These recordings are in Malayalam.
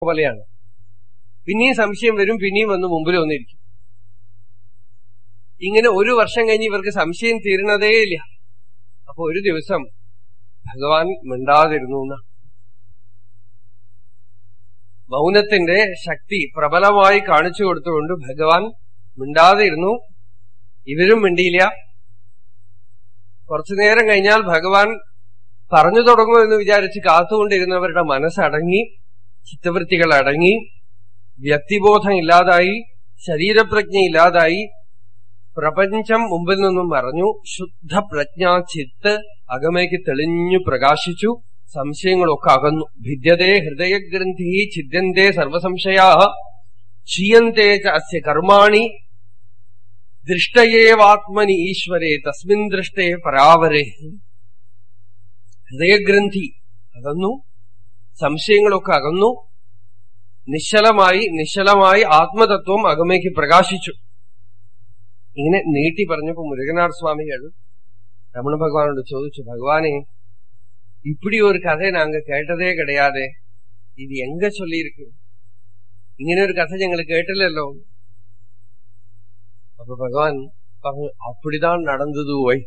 പോലെയാണ് പിന്നെയും സംശയം വരും പിന്നെയും വന്ന് മുമ്പിൽ വന്നിരിക്കും ഇങ്ങനെ ഒരു വർഷം കഴിഞ്ഞ് ഇവർക്ക് സംശയം തീരണതേ ഇല്ല അപ്പൊ ഒരു ദിവസം ഭഗവാൻ മിണ്ടാതിരുന്നു എന്നാണ് മൗനത്തിന്റെ ശക്തി പ്രബലമായി കാണിച്ചു കൊടുത്തുകൊണ്ട് ഭഗവാൻ മിണ്ടാതിരുന്നു ഇവരും മിണ്ടിയില്ല കുറച്ചു നേരം കഴിഞ്ഞാൽ ഭഗവാൻ പറഞ്ഞു തുടങ്ങുമെന്ന് വിചാരിച്ച് കാത്തുകൊണ്ടിരുന്നവരുടെ മനസ്സടങ്ങി ചിത്തവൃത്തികൾ അടങ്ങി വ്യക്തിബോധം ഇല്ലാതായി ശരീരപ്രജ്ഞ ഇല്ലാതായി പ്രപഞ്ചം മുമ്പിൽ നിന്നും മറഞ്ഞു ശുദ്ധ പ്രജ്ഞാ ചിത്ത് അകമേക്ക് തെളിഞ്ഞു പ്രകാശിച്ചു സംശയങ്ങളൊക്കെ അകന്നു ഭിദ്യതേ ഹൃദയഗ്രന്ഥി ഛിദ്യന്തേ സർവസംശയാ ക്ഷീയന്തേ ച അസ്യ കർമാണി ദൃഷ്ടയേവാത്മനി ഈശ്വരേ തസ്മിൻ ദൃഷ്ടേ പരാവരേ ഹൃദയഗ്രന്ഥി അകന്നു സംശയങ്ങളൊക്കെ അകന്നു നിശ്ചലമായി നിശ്ചലമായി ആത്മതത്വം അകമേക്ക് പ്രകാശിച്ചു ഇങ്ങനെ നീട്ടി പറഞ്ഞപ്പോ മുരുകനാഥ് സ്വാമികൾ രമണ ഭഗവാനോട് ചോദിച്ചു ഭഗവാനെ இப்படி ஒரு கதை நாங்க கேட்டதே கிடையாது இது எங்க சொல்லியிருக்கு ഇങ്ങനെ ഒരു കഥ ഞങ്ങൾ കേട്ടില്ലല്ലോ അപ്പൊ ഭഗവാൻ പറഞ്ഞു അപ്പിടിതാൻ നടന്നത് പോയി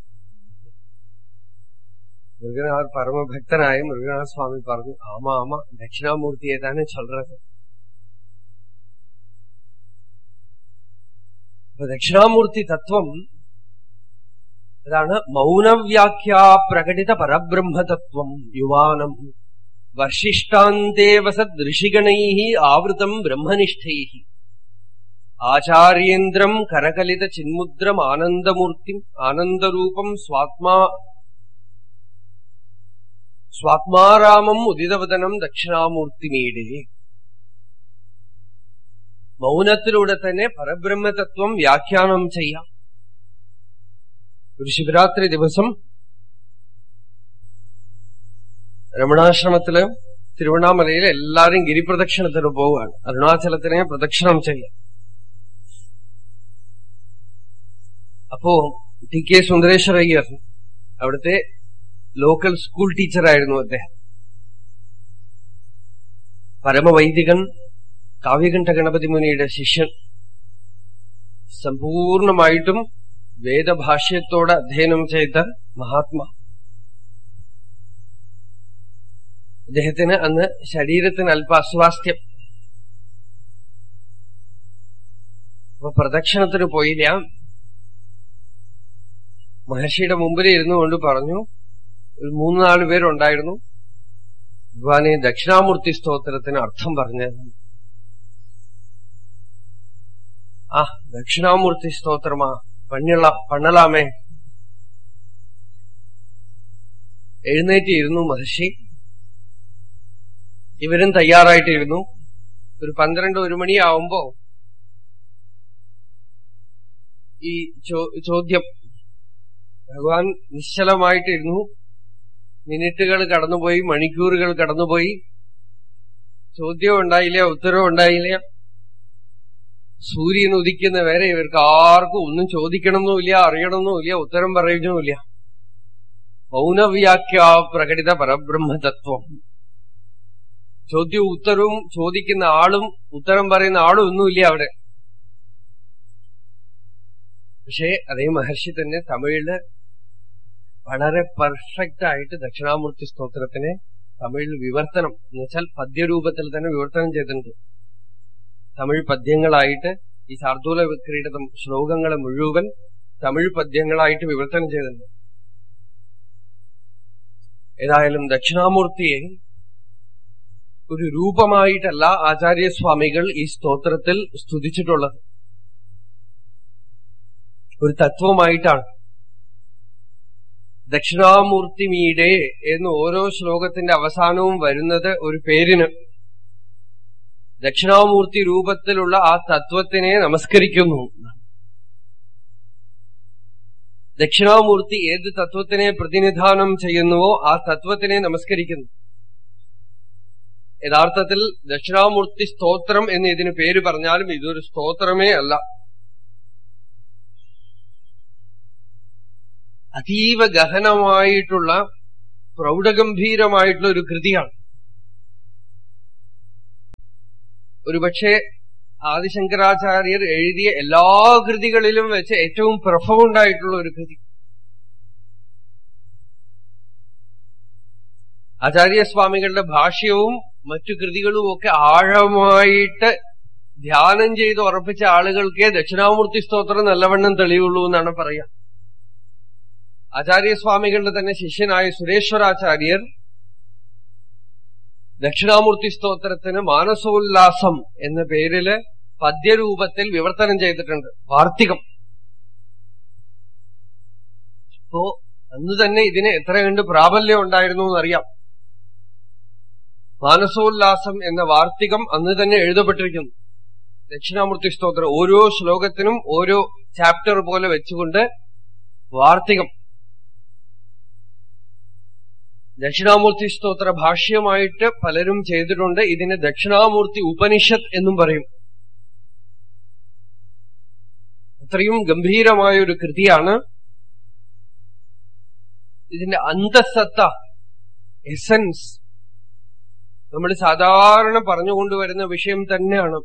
മുരുകനാഥ് പരമഭക്തനായ മുരുകനാഥ സ്വാമി പറഞ്ഞു ആമാ ആമാ ദക്ഷിണാമൂർത്തിയെ തന്നെ ചൊല്ലത് അപ്പൊ ദക്ഷിണാമൂർത്തി തത്വം അതാണ് മൗനവ്യാഖ്യാ പ്രകടിത പരബ്രഹ്മതത്വം യുവാനം വർഷിഷ്ടാന്തേവസദ് ഋഷിഗണൈ ആവൃതം ബ്രഹ്മനിഷ്ഠൈ ആചാര്യേന്ദ്രം കരകലിത ചിന്മുദ്രം ആനന്ദമൂർത്തിം ആനന്ദരൂപം സ്വാത്മാ സ്വാത്മാരാമം ഉദിതവദനം ദക്ഷിണാമൂർത്തിമീടെ മൗനത്തിലൂടെ തന്നെ പരബ്രഹ്മതത്വം വ്യാഖ്യാനം ചെയ്യാം ഒരു ശിവരാത്രി ദിവസം രമണാശ്രമത്തില് തിരുവണ്ണാമലയിൽ എല്ലാരും ഗിരിപ്രദക്ഷിണത്തിന് പോവുകയാണ് അരുണാചലത്തിനെ പ്രദക്ഷിണം ചെയ്യാം അപ്പോ ടി കെ സുന്ദരേശ്വര അയ്യർ അവിടുത്തെ ലോക്കൽ സ്കൂൾ ടീച്ചറായിരുന്നു അദ്ദേഹം പരമവൈദികൻ കാവ്യകണ്ഠ ഗണപതി മുനിയുടെ ശിഷ്യൻ സമ്പൂർണമായിട്ടും വേദഭാഷ്യത്തോടെ അധ്യയനം ചെയ്ത മഹാത്മാ അദ്ദേഹത്തിന് അന്ന് ശരീരത്തിന് അല്പ അസ്വാസ്ഥ്യം അപ്പൊ പ്രദക്ഷിണത്തിന് പോയില്ല മഹർഷിയുടെ മുമ്പിൽ ഇരുന്നു കൊണ്ട് പറഞ്ഞു ഒരു മൂന്ന് നാല് പേരുണ്ടായിരുന്നു ഭഗവാനെ ദക്ഷിണാമൂർത്തി സ്തോത്രത്തിന് അർത്ഥം പറഞ്ഞു ആ ദക്ഷിണാമൂർത്തി സ്തോത്രമാ പണിയുള്ള പണ്ണലാമേ എഴുന്നേറ്റിരുന്നു മഹർഷി ഇവരും തയ്യാറായിട്ടിരുന്നു ഒരു പന്ത്രണ്ട് ഒരു മണിയാവുമ്പോ ഈ ചോദ്യം ഭഗവാൻ നിശ്ചലമായിട്ടിരുന്നു മിനിറ്റുകൾ കടന്നുപോയി മണിക്കൂറുകൾ കടന്നുപോയി ചോദ്യം ഉണ്ടായില്ല ഉത്തരവ് ഉണ്ടായില്ല സൂര്യൻ ഉദിക്കുന്ന വരെ ഇവർക്ക് ആർക്കും ഒന്നും ചോദിക്കണമെന്നുമില്ല അറിയണമെന്നുമില്ല ഉത്തരം പറയുന്നുമില്ല മൗനവ്യാഖ്യ പ്രകടിത പരബ്രഹ്മതത്വം ചോദ്യവും ഉത്തരവും ചോദിക്കുന്ന ആളും ഉത്തരം പറയുന്ന ആളും ഒന്നുമില്ല അവിടെ പക്ഷേ അതേ മഹർഷി തന്നെ തമിഴില് വളരെ പെർഫെക്റ്റ് ആയിട്ട് ദക്ഷിണാമൂർത്തി സ്തോത്രത്തിനെ തമിഴിൽ വിവർത്തനം എന്നുവെച്ചാൽ പദ്യരൂപത്തിൽ തന്നെ വിവർത്തനം ചെയ്തിട്ടുണ്ട് തമിഴ് പദ്യങ്ങളായിട്ട് ഈ ശാർദൂല വിക്രീഡതം ശ്ലോകങ്ങളെ മുഴുവൻ തമിഴ് പദ്യങ്ങളായിട്ട് വിവർത്തനം ചെയ്തിട്ടുണ്ട് ഏതായാലും ദക്ഷിണാമൂർത്തിയെ ഒരു രൂപമായിട്ടല്ല ആചാര്യസ്വാമികൾ ഈ സ്തോത്രത്തിൽ സ്തുതിച്ചിട്ടുള്ളത് ഒരു തത്വമായിട്ടാണ് ദക്ഷിണാമൂർത്തിമീടെ എന്ന് ഓരോ ശ്ലോകത്തിന്റെ അവസാനവും വരുന്നത് ഒരു പേരിന് ദക്ഷിണാമൂർത്തി രൂപത്തിലുള്ള ആ തത്വത്തിനെ നമസ്കരിക്കുന്നു ദക്ഷിണാമൂർത്തി ഏത് തത്വത്തിനെ പ്രതിനിധാനം ചെയ്യുന്നുവോ ആ തത്വത്തിനെ നമസ്കരിക്കുന്നു യഥാർത്ഥത്തിൽ ദക്ഷിണാമൂർത്തി സ്തോത്രം എന്ന് ഇതിന് പേര് പറഞ്ഞാലും ഇതൊരു സ്തോത്രമേ അല്ല അതീവ ഗഹനമായിട്ടുള്ള പ്രൗഢഗംഭീരമായിട്ടുള്ള ഒരു കൃതിയാണ് ഒരുപക്ഷെ ആദിശങ്കരാചാര്യർ എഴുതിയ എല്ലാ കൃതികളിലും വെച്ച് ഏറ്റവും പ്രൊഫൗണ്ട് ആയിട്ടുള്ള ഒരു കൃതി ആചാര്യസ്വാമികളുടെ ഭാഷ്യവും മറ്റു കൃതികളും ഒക്കെ ആഴമായിട്ട് ധ്യാനം ചെയ്ത് ഉറപ്പിച്ച ആളുകൾക്കേ ദക്ഷിണാമൂർത്തി സ്തോത്രം നല്ലവണ്ണം തെളിയുള്ളൂ എന്നാണ് പറയാ ആചാര്യസ്വാമികളുടെ തന്നെ ശിഷ്യനായ സുരേശ്വരാചാര്യർ ദക്ഷിണാമൂർത്തി സ്തോത്രത്തിന് മാനസോല്ലാസം എന്ന പേരില് പദ്യരൂപത്തിൽ വിവർത്തനം ചെയ്തിട്ടുണ്ട് വാർത്തികം അപ്പോ അന്ന് തന്നെ ഇതിന് എത്ര കണ്ട് പ്രാബല്യം ഉണ്ടായിരുന്നു എന്നറിയാം മാനസോല്ലാസം എന്ന വാർത്തികം അന്ന് തന്നെ എഴുതപ്പെട്ടിരിക്കുന്നു ദക്ഷിണാമൂർത്തി സ്തോത്രം ഓരോ ശ്ലോകത്തിനും ഓരോ ചാപ്റ്റർ പോലെ വെച്ചുകൊണ്ട് വാർത്തികം ദക്ഷിണാമൂർത്തി സ്തോത്ര ഭാഷ്യമായിട്ട് പലരും ചെയ്തിട്ടുണ്ട് ഇതിന് ദക്ഷിണാമൂർത്തി ഉപനിഷത്ത് എന്നും പറയും അത്രയും ഗംഭീരമായ ഒരു കൃതിയാണ് ഇതിന്റെ അന്തസത്ത എസൻസ് നമ്മൾ സാധാരണ പറഞ്ഞുകൊണ്ടുവരുന്ന വിഷയം തന്നെയാണ്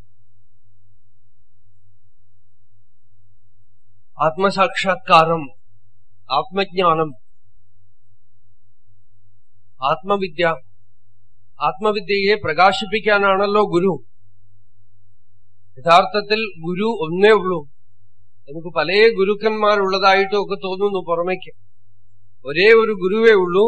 ആത്മസാക്ഷാത്കാരം ആത്മജ്ഞാനം ആത്മവിദ്യ ആത്മവിദ്യയെ പ്രകാശിപ്പിക്കാനാണല്ലോ ഗുരു യഥാർത്ഥത്തിൽ ഗുരു ഒന്നേ ഉള്ളൂ നമുക്ക് പല ഗുരുക്കന്മാരുള്ളതായിട്ടും ഒക്കെ തോന്നുന്നു പുറമേക്ക് ഒരേ ഒരു ഗുരുവേ ഉള്ളൂ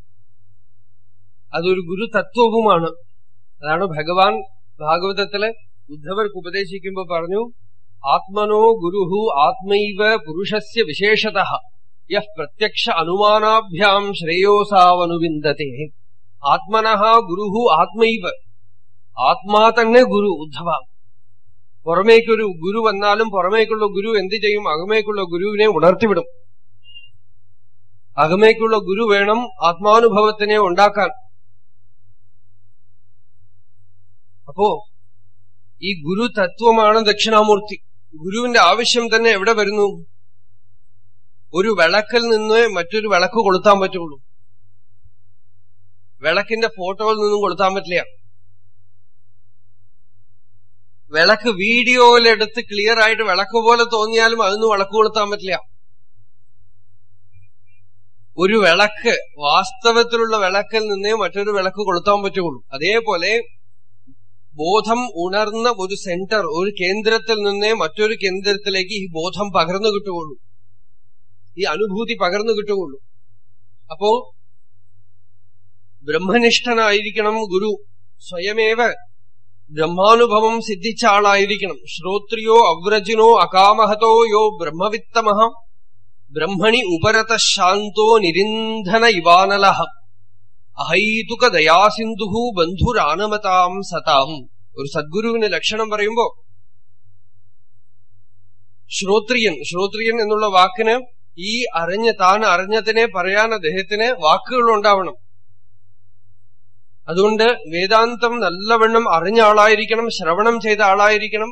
അതൊരു ഗുരു തത്വവുമാണ് അതാണ് ഭഗവാൻ ഭാഗവതത്തില് ഉദ്ധവർക്ക് ഉപദേശിക്കുമ്പോ പറഞ്ഞു ആത്മനോ ഗുരുഹു ആത്മൈവ പുരുഷസ്യ വിശേഷത യഹ് പ്രത്യക്ഷ അനുമാനാഭ്യാം ശ്രേയോസാവനുവിന്ദത്തെ ആത്മനഃ ഗുരുഹു ആത്മൈവ ആത്മാ തന്നെ ഗുരു ഉദ്ധവ പുറമേക്കൊരു ഗുരു വന്നാലും പുറമേക്കുള്ള ഗുരു എന്ത് ചെയ്യും അകമേക്കുള്ള ഗുരുവിനെ ഉണർത്തിവിടും അകമേക്കുള്ള ഗുരു വേണം ആത്മാനുഭവത്തിനെ ഉണ്ടാക്കാൻ അപ്പോ ഈ ഗുരു തത്വമാണ് ദക്ഷിണാമൂർത്തി ഗുരുവിന്റെ ആവശ്യം തന്നെ എവിടെ വരുന്നു ഒരു വിളക്കിൽ നിന്ന് മറ്റൊരു വിളക്ക് കൊളുത്താൻ പറ്റുള്ളൂ വിളക്കിന്റെ ഫോട്ടോയിൽ നിന്നും കൊളുത്താൻ പറ്റില്ല വിളക്ക് വീഡിയോയിലെടുത്ത് ക്ലിയർ ആയിട്ട് വിളക്ക് പോലെ തോന്നിയാലും അതൊന്നും വിളക്ക് കൊളുത്താൻ പറ്റില്ല ഒരു വിളക്ക് വാസ്തവത്തിലുള്ള വിളക്കിൽ നിന്നേ മറ്റൊരു വിളക്ക് കൊളുത്താൻ പറ്റുള്ളൂ അതേപോലെ ബോധം ഉണർന്ന ഒരു സെന്റർ ഒരു കേന്ദ്രത്തിൽ നിന്നേ മറ്റൊരു കേന്ദ്രത്തിലേക്ക് ഈ ബോധം പകർന്നു കിട്ടുകയുള്ളൂ ഈ അനുഭൂതി പകർന്നു കിട്ടുകയുള്ളൂ അപ്പോ ബ്രഹ്മനിഷ്ഠനായിരിക്കണം ഗുരു സ്വയമേവ ബ്രഹ്മാനുഭവം സിദ്ധിച്ച ആളായിരിക്കണം ശ്രോത്രിയോ അവ്രജിനോ അകാമഹതോ യോ ബ്രഹ്മവിത്തമഹ ബ്രഹ്മണി ഉപരത ശാന്തോ നിരിന്ധന ഇവാനല അഹൈതുക ദയാസിന്ധു ബന്ധുരാനമതാം സതാം ഒരു സദ്ഗുരുവിന് ലക്ഷണം പറയുമ്പോ ശ്രോത്രിയൻ ശ്രോത്രിയൻ എന്നുള്ള വാക്കിന് ഈ അറിഞ്ഞ താൻ അറിഞ്ഞതിനെ പറയാൻ അദ്ദേഹത്തിന് വാക്കുകൾ ഉണ്ടാവണം അതുകൊണ്ട് വേദാന്തം നല്ലവണ്ണം അറിഞ്ഞ ആളായിരിക്കണം ശ്രവണം ചെയ്ത ആളായിരിക്കണം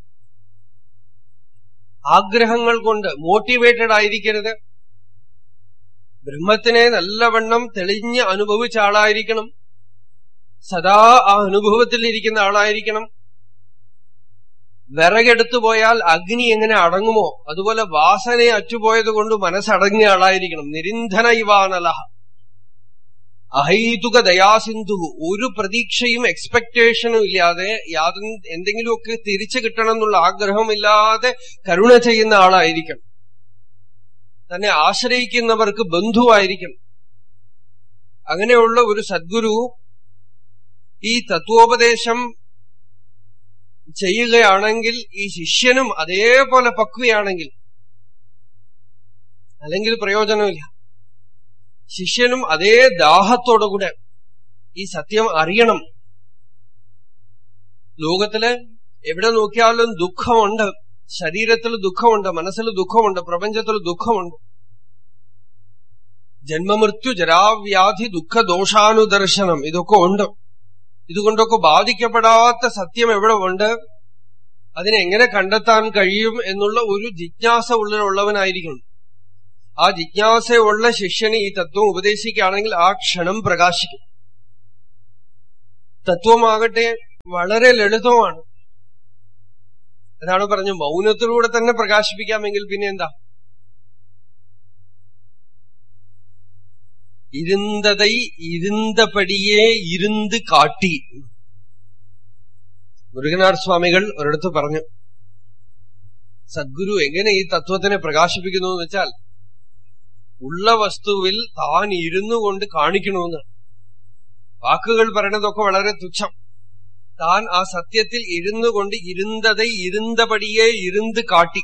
ആഗ്രഹങ്ങൾ കൊണ്ട് മോട്ടിവേറ്റഡ് ആയിരിക്കരുത് ബ്രഹ്മത്തിനെ നല്ലവണ്ണം തെളിഞ്ഞ് അനുഭവിച്ച ആളായിരിക്കണം സദാ ആ അനുഭവത്തിൽ ഇരിക്കുന്ന ആളായിരിക്കണം വിറകെടുത്തു പോയാൽ അഗ്നി എങ്ങനെ അടങ്ങുമോ അതുപോലെ വാസനയെ അറ്റുപോയത് കൊണ്ട് മനസ്സടങ്ങിയ ആളായിരിക്കണം നിരിന്ധന ഇവാനലഹ അഹൈതുക ദയാസിന്ധു ഒരു പ്രതീക്ഷയും എക്സ്പെക്ടേഷനും ഇല്ലാതെ യാതൊരു എന്തെങ്കിലുമൊക്കെ തിരിച്ചു കിട്ടണം എന്നുള്ള ആഗ്രഹമില്ലാതെ കരുണ ചെയ്യുന്ന ആളായിരിക്കണം തന്നെ ആശ്രയിക്കുന്നവർക്ക് ബന്ധുവായിരിക്കണം അങ്ങനെയുള്ള ഒരു സദ്ഗുരു ഈ തത്വോപദേശം ചെയ്യുകയാണെങ്കിൽ ഈ ശിഷ്യനും അതേപോലെ പക്വയാണെങ്കിൽ അല്ലെങ്കിൽ പ്രയോജനമില്ല ശിഷ്യനും അതേ ദാഹത്തോടുകൂടെ ഈ സത്യം അറിയണം ലോകത്തില് എവിടെ നോക്കിയാലും ദുഃഖമുണ്ട് ശരീരത്തിൽ ദുഃഖമുണ്ട് മനസ്സിൽ ദുഃഖമുണ്ട് പ്രപഞ്ചത്തിൽ ദുഃഖമുണ്ട് ജന്മമൃത്യു ജരാവ്യാധി ദുഃഖ ദോഷാനുദർശനം ഇതൊക്കെ ഉണ്ട് ഇതുകൊണ്ടൊക്കെ ബാധിക്കപ്പെടാത്ത സത്യം എവിടെ ഉണ്ട് അതിനെ എങ്ങനെ കണ്ടെത്താൻ കഴിയും എന്നുള്ള ഒരു ജിജ്ഞാസ ഉള്ളിലുള്ളവനായിരിക്കണം ആ ജിജ്ഞാസയുള്ള ശിഷ്യന് ഈ തത്വം ഉപദേശിക്കുകയാണെങ്കിൽ ആ ക്ഷണം പ്രകാശിക്കും തത്വമാകട്ടെ വളരെ ലളിതമാണ് അതാണ് പറഞ്ഞു മൗനത്തിലൂടെ തന്നെ പ്രകാശിപ്പിക്കാമെങ്കിൽ പിന്നെ എന്താ ഇരുന്തതൈ ഇരുന്തപടിയെ ഇരുന്ന് കാട്ടി മുരുകനാർ സ്വാമികൾ ഒരിടത്ത് പറഞ്ഞു സദ്ഗുരു എങ്ങനെ ഈ തത്വത്തിനെ പ്രകാശിപ്പിക്കുന്നു എന്ന് വെച്ചാൽ ഉള്ള വസ്തുവിൽ താൻ ഇരുന്നു കൊണ്ട് കാണിക്കണമെന്ന് വാക്കുകൾ പറയണതൊക്കെ വളരെ തുച്ഛം താൻ ആ സത്യത്തിൽ ഇരുന്നു കൊണ്ട് ഇരുന്തதை ഇരുന്തപടിയെ ഇരുന്ന് കാട്ടി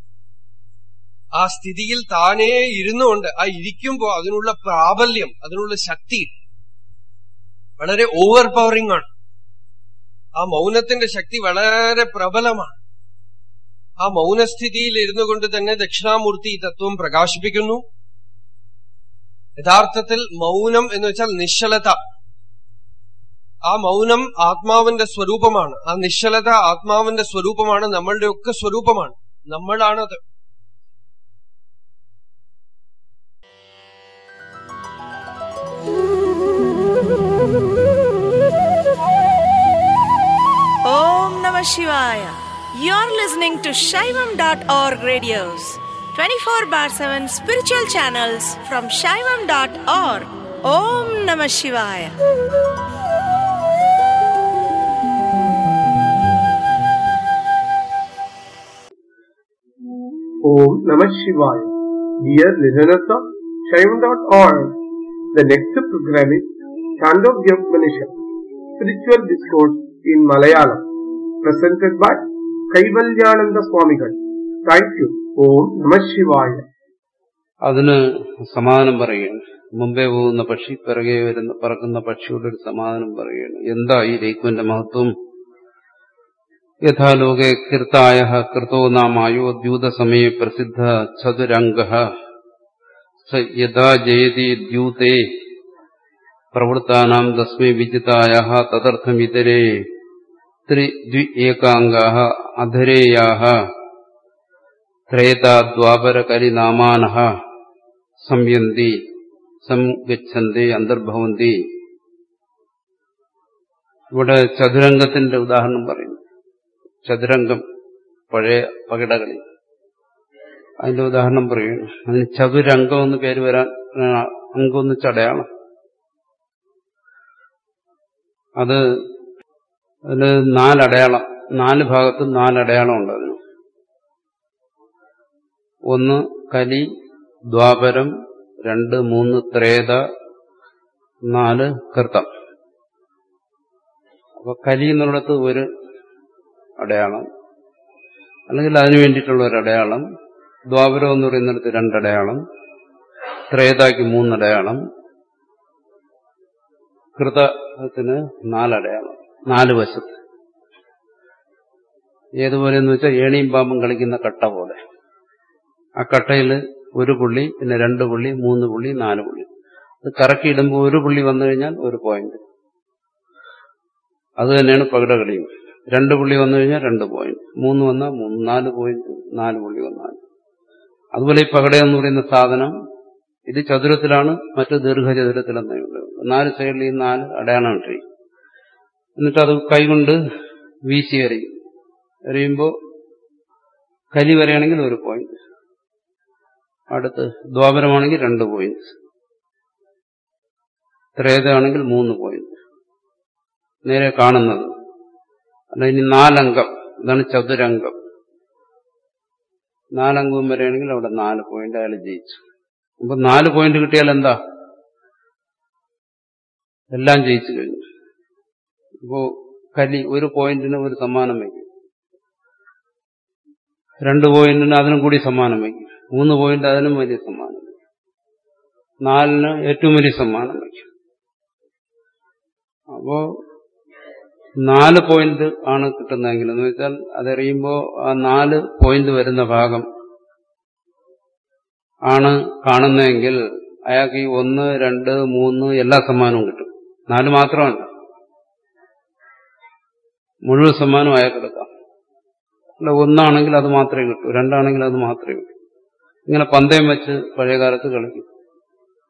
ആ സ്ഥിതിയിൽ താനേ ഇരുന്നുകൊണ്ട് ആ ഇരിക്കുമ്പോ അതിനുള്ള പ്രാബല്യം അതിനുള്ള ശക്തി വളരെ ഓവർ പവറിംഗ് ആണ് ആ മൗനത്തിന്റെ ശക്തി വളരെ പ്രബലമാണ് ആ മൗനസ്ഥിതിയിൽ ഇരുന്നു കൊണ്ട് തന്നെ ദക്ഷിണാമൂർത്തി ഈ തത്വം പ്രകാശിപ്പിക്കുന്നു യഥാർത്ഥത്തിൽ മൗനം എന്ന് വെച്ചാൽ നിശ്ചലത ആ മൗനം ആത്മാവിന്റെ സ്വരൂപമാണ് ആ നിശ്ചലത ആത്മാവിന്റെ സ്വരൂപമാണ് നമ്മളുടെ ഒക്കെ സ്വരൂപമാണ് നമ്മളാണത് Om Namah Shivaya. You're listening to Shaivam.org radios, 24 bar 7 spiritual channels from Shaivam.org. Om Namah Shivaya. Om Namah Shivaya. Dear listeners of Shaivan.org, the next program is Chandogya Spiritual Discourse in Malayalam, presented by Kaivalyananda Swamigal. Thank you. Om Namah Shivaya. അതിന് സമാധാനം പറയുകയാണ് മുമ്പേ പോകുന്ന പക്ഷി പിറകെ വരുന്ന പറക്കുന്ന പക്ഷിയുടെ ഒരു സമാധാനം പറയുകയാണ് എന്താ ഈ രേഖുവിന്റെ മഹത്വം യഥാലോകെ കീർത്തായ കൃതോ നാമായോ ദ്യൂതസമയെ പ്രസിദ്ധ ചതുരംഗ സ യഥാ ജയതി ദ്യൂതേ പ്രവൃത്താനാം തസ്മൈ വിജിതായ തദർത്ഥമിതരേ ത്രി ദ്വി ഏകാംഗാ അധരേയാ ത്രേതാദ്വാപരകരിനാമാന സംയന്തി സംഗച്ഛന്തി അന്തർഭവന്തി ഇവിടെ ചതുരംഗത്തിന്റെ ഉദാഹരണം പറയുന്നു ചതുരംഗം പഴയ പകിടകളി അതിന്റെ ഉദാഹരണം പറയുന്നു അതിന് ചതുരംഗം എന്ന് പേര് വരാൻ അംഗം എന്ന് ചടയാളം അത് അതിന് നാലടയാളം നാല് ഭാഗത്തും നാലടയാളം ഉണ്ട് അതിന് ഒന്ന് കലി ദ്വാപരം രണ്ട് മൂന്ന് ത്രേത നാല് കൃതം അപ്പൊ കലി എന്നുള്ളിടത്ത് ഒരു അടയാളം അല്ലെങ്കിൽ അതിനു വേണ്ടിയിട്ടുള്ള ഒരു അടയാളം ദ്വാപരം എന്ന് പറയുന്നിടത്ത് രണ്ടടയാളം ത്രേതാക്ക് മൂന്നടയാളം കൃതത്തിന് നാലടയാളം നാല് വശത്ത് ഏതുപോലെ എന്ന് വെച്ചാൽ ഏണിയും പാമ്പും കളിക്കുന്ന കട്ട പോലെ ആ കട്ടയിൽ ഒരു പുള്ളി പിന്നെ രണ്ട് പുള്ളി മൂന്ന് പുള്ളി നാല് പുള്ളി അത് കറക്കിയിടുമ്പോൾ ഒരു പുള്ളി വന്നു കഴിഞ്ഞാൽ ഒരു പോയിന്റ് അത് തന്നെയാണ് പകിടകളിയും രണ്ട് പുള്ളി വന്നു കഴിഞ്ഞാൽ രണ്ട് പോയിന്റ് മൂന്ന് വന്നാൽ മൂന്ന് നാല് പോയിന്റ് നാല് പുള്ളി വന്നാൽ അതുപോലെ ഈ പകട എന്ന് പറയുന്ന സാധനം ഇത് ചതുരത്തിലാണ് മറ്റു ദീർഘചതുരത്തിലെന്നേ ഉള്ളൂ നാല് സൈഡിൽ ഈ നാല് അടയാളം ഇട്ടിരിക്കും എന്നിട്ട് അത് കൈകൊണ്ട് വീശി എറിയും എറിയുമ്പോൾ കലി വരെയാണെങ്കിൽ ഒരു പോയിന്റ് അടുത്ത് ദ്വാപരമാണെങ്കിൽ രണ്ട് പോയിന്റ് ത്രേതയാണെങ്കിൽ മൂന്ന് പോയിന്റ് നേരെ കാണുന്നത് അല്ല ഇനി നാലംഗം ഇതാണ് ചതുരംഗം നാലംഗവും വരെയാണെങ്കിൽ അവിടെ നാല് പോയിന്റ് അയാൾ ജയിച്ചു അപ്പൊ നാല് പോയിന്റ് കിട്ടിയാൽ എന്താ എല്ലാം ജയിച്ചു കഴിഞ്ഞു ഇപ്പോ കലി ഒരു പോയിന്റിന് ഒരു സമ്മാനം വയ്ക്കും രണ്ട് പോയിന്റിന് അതിനും കൂടി സമ്മാനം വയ്ക്കും മൂന്ന് പോയിന്റ് അതിനും വലിയ സമ്മാനം വയ്ക്കും നാലിന് ഏറ്റവും വലിയ സമ്മാനം വയ്ക്കും അപ്പോ നാല് പോയിന്റ് ആണ് കിട്ടുന്നതെങ്കിൽ എന്ന് വെച്ചാൽ അതെറിയുമ്പോൾ ആ നാല് പോയിന്റ് വരുന്ന ഭാഗം ആണ് കാണുന്നതെങ്കിൽ അയാൾക്ക് ഈ ഒന്ന് രണ്ട് മൂന്ന് എല്ലാ സമ്മാനവും കിട്ടും നാല് മാത്രമല്ല മുഴുവൻ സമ്മാനവും അയാൾക്ക് എടുക്കാം അല്ല ഒന്നാണെങ്കിൽ അത് മാത്രമേ കിട്ടൂ രണ്ടാണെങ്കിൽ അത് മാത്രമേ കിട്ടൂ ഇങ്ങനെ പന്തയം വെച്ച് പഴയകാലത്ത് കളിക്കും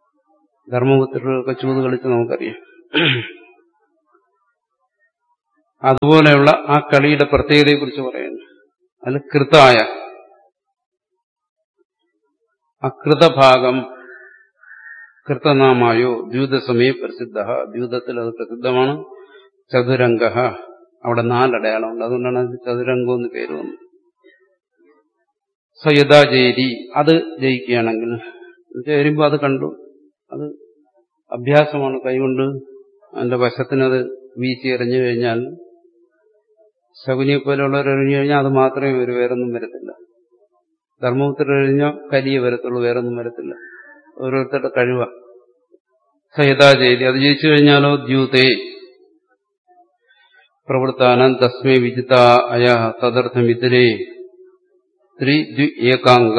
ധർമ്മപുത്രരൊക്കെ ചൂത് കളിച്ച് നമുക്കറിയാം അതുപോലെയുള്ള ആ കളിയുടെ പ്രത്യേകതയെക്കുറിച്ച് പറയുന്നു അതിൽ കൃതായ അകൃതഭാഗം കൃതനാമായോ ദ്യൂതസമയ പ്രസിദ്ധ ദ്യൂതത്തിൽ അത് പ്രസിദ്ധമാണ് ചതുരംഗ അവിടെ നാലടയാളമുണ്ട് അതുകൊണ്ടാണ് അത് ചതുരംഗം എന്ന് പേര് വന്നത് സയദാ ജയിരി അത് ജയിക്കുകയാണെങ്കിൽ ചേരുമ്പോൾ അത് കണ്ടു അത് അഭ്യാസമാണ് കൈകൊണ്ട് അതിന്റെ വശത്തിനത് വീശി എറിഞ്ഞു കഴിഞ്ഞാൽ ശകുനിയെ പോലെയുള്ളവർ എറിഞ്ഞു കഴിഞ്ഞാൽ അത് മാത്രമേ വരൂ വേറൊന്നും വരത്തില്ല ധർമ്മപുത്രർ എറിഞ്ഞാൽ കലിയെ വരത്തുള്ളൂ വേറൊന്നും വരത്തില്ല ഓരോരുത്തരുടെ കഴിവ സഹിതാ ചെയ്തി അത് ജയിച്ചു കഴിഞ്ഞാലോ ദ്യൂതേ പ്രവൃത്താനം തസ്മേ വിജിത അയ തദർത്ഥം ഇതരേ ത്രി ദ്വി ഏകാംഗ